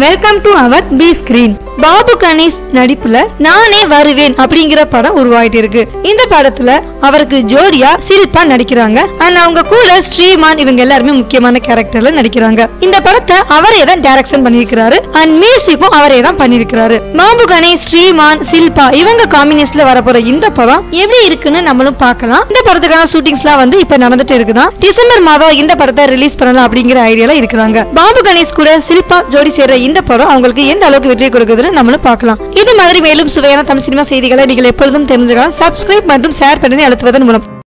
welcome to our P screen Babu Ganesh நடிப்புல நானே வருவேன் அப்படிங்கிற படம் உருவாயிட்டு இருக்கு இந்த படத்துல அவருக்கு ஜோடியா சிரிப்பா நடிக்கிறாங்க அண்ட் அவங்க கூட ஸ்ரீமான் இவங்க எல்லாருமே முக்கியமான கேரக்டர்ல நடிக்கிறாங்க இந்த படத்தை அவரே தான் டைரக்ஷன் பண்ணியிருக்கிறாரு அண்ட் மியூசிக்கும் அவரே தான் பண்ணியிருக்கிறாரு பாபு கணேஷ் ஸ்ரீமான் சில்பா இவங்க காம்பினேஷன்ல வரப்போற இந்த படம் எப்படி இருக்குன்னு நம்மளும் பார்க்கலாம் இந்த படத்துக்கான ஷூட்டிங்ஸ்லாம் வந்து இப்ப நடந்துட்டு இருக்குதான் டிசம்பர் மாதம் இந்த படத்தை ரிலீஸ் பண்ணலாம் அப்படிங்கிற ஐடியால இருக்கிறாங்க பாபு கணேஷ் கூட சில்பா ஜோடி சேர்ற இந்த படம் அவங்களுக்கு எந்த அளவுக்கு வெற்றி கொடுக்குதுன்னு நம்மளும் பார்க்கலாம் இது மாதிரி மேலும் சுவையான தமிழ் சினிமா செய்திகளை நீங்கள் எப்பொழுதும் தெரிஞ்சுக்கலாம் சப்ஸ்கிரைப் மற்றும் ஷேர் பண்ணி அழுத்துவதன் மூலம்